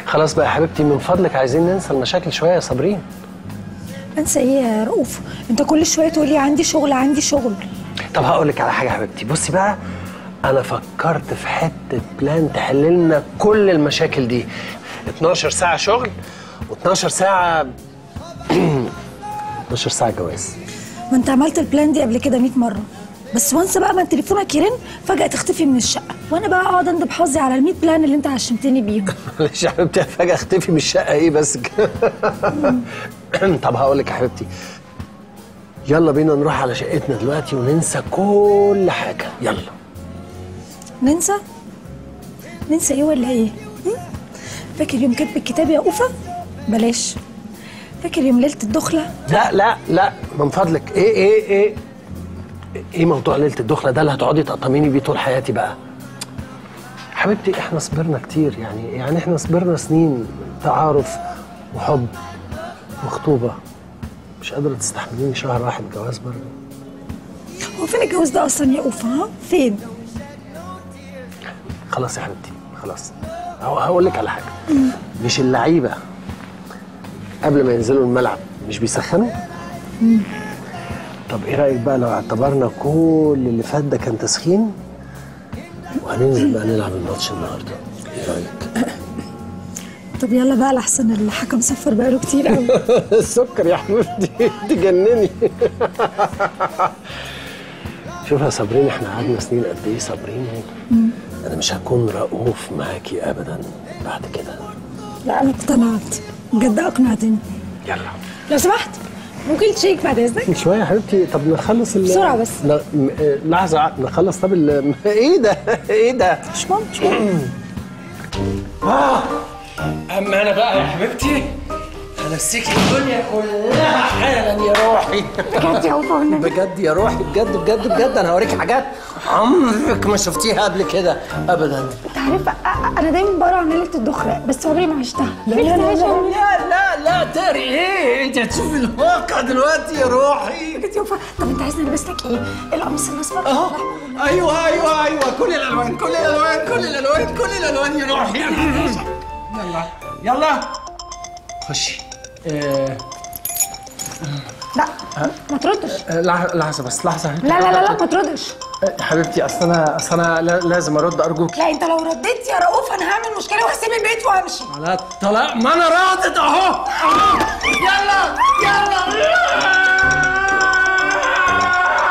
خلاص بقى يا حبيبتي من فضلك عايزين ننسى المشاكل شويه يا صابرين انسى ايه يا رؤوف انت كل شويه تقولي عندي شغل عندي شغل طب هقول لك على حاجه يا حبيبتي بصي بقى انا فكرت في حته بلان تحل لنا كل المشاكل دي 12 ساعه شغل و12 ساعه 12 ساعه جواز ما انت عملت البلان دي قبل كده 100 مره بس وانس بقى ما تليفونك يرن فجاه تختفي من الشقه وانا بقى اقعد اندب حظي على ال 100 بلان اللي انت عشمتني بيهم معلش يا حبيبتي فجاه اختفي من الشقه ايه بس كده طب هقول لك يا حبيبتي يلا بينا نروح على شقتنا دلوقتي وننسى كل حاجه يلا ننسى ننسى ايه ولا ايه هم؟ فاكر يوم كتب الكتاب يا اوفا بلاش فاكر يوم ليله الدخله لا لا لا من فضلك ايه ايه ايه ايه موضوع ليله الدخله ده اللي هتقعدي تقطميني بيه طول حياتي بقى حبيبتي احنا صبرنا كتير يعني يعني احنا صبرنا سنين تعارف وحب وخطوبه مش قادره تستحمليني شهر واحد جواز برضه هو فين الجواز ده اصلا يا اوفا ها فين خلاص يا حبيبتي خلاص هو- هقول لك على حاجه مش اللعيبه قبل ما ينزلوا الملعب مش بيسخنوا طب ايه رايك بقى لو اعتبرنا كل اللي فات ده كان تسخين وهننزل بقى نلعب الماتش النهارده ايه رايك طب يلا بقى لحسن الحكم صفر بقاله كتير قوي السكر يا حبيبتي تجنني شوف يا صابرين احنا قعدنا سنين قد ايه صابرين انا مش هكون رؤوف معاكي ابدا بعد كده لا انا اقتنعت بجد اقنعتني يلا لو سمحت ممكن تشيك بعد اذنك شويه يا حبيبتي طب نخلص ال بسرعة بس. لا م- آه، لحظه نخلص طب ال- ايه ده ايه ده مش مهم مش مهم اما انا بقى يا حبيبتي هنسيك الدنيا كلها حالا يا روحي بجد يا اوفا والنبي بجد يا روحي بجد بجد بجد انا هوريك حاجات عمرك ما شفتيها قبل كده ابدا انت عارف أ- أ- انا دايما بقرا عن ليله الدخله بس عمري ما عشتها لا لا لا لا لا لا لا تاري ايه انت هتشوفي الواقع دلوقتي يا روحي بجد يا اوفا طب انت عايزني البس لك ايه القميص الاصفر اهو ايوه ايوه ايوه كل الالوان كل الالوان كل الالوان كل الالوان يا روحي يلا يلا خشي آه لا ما تردش آه، لح- لحظه بس لحظه لا لا لا لا ما تردش آه، حبيبتي اصل انا اصل انا لا- لازم ارد ارجوك لا انت لو رديت يا رؤوف انا هعمل مشكله وهسيب البيت وامشي على الطلاق ما انا راضت اهو اهو يلا يلا يلا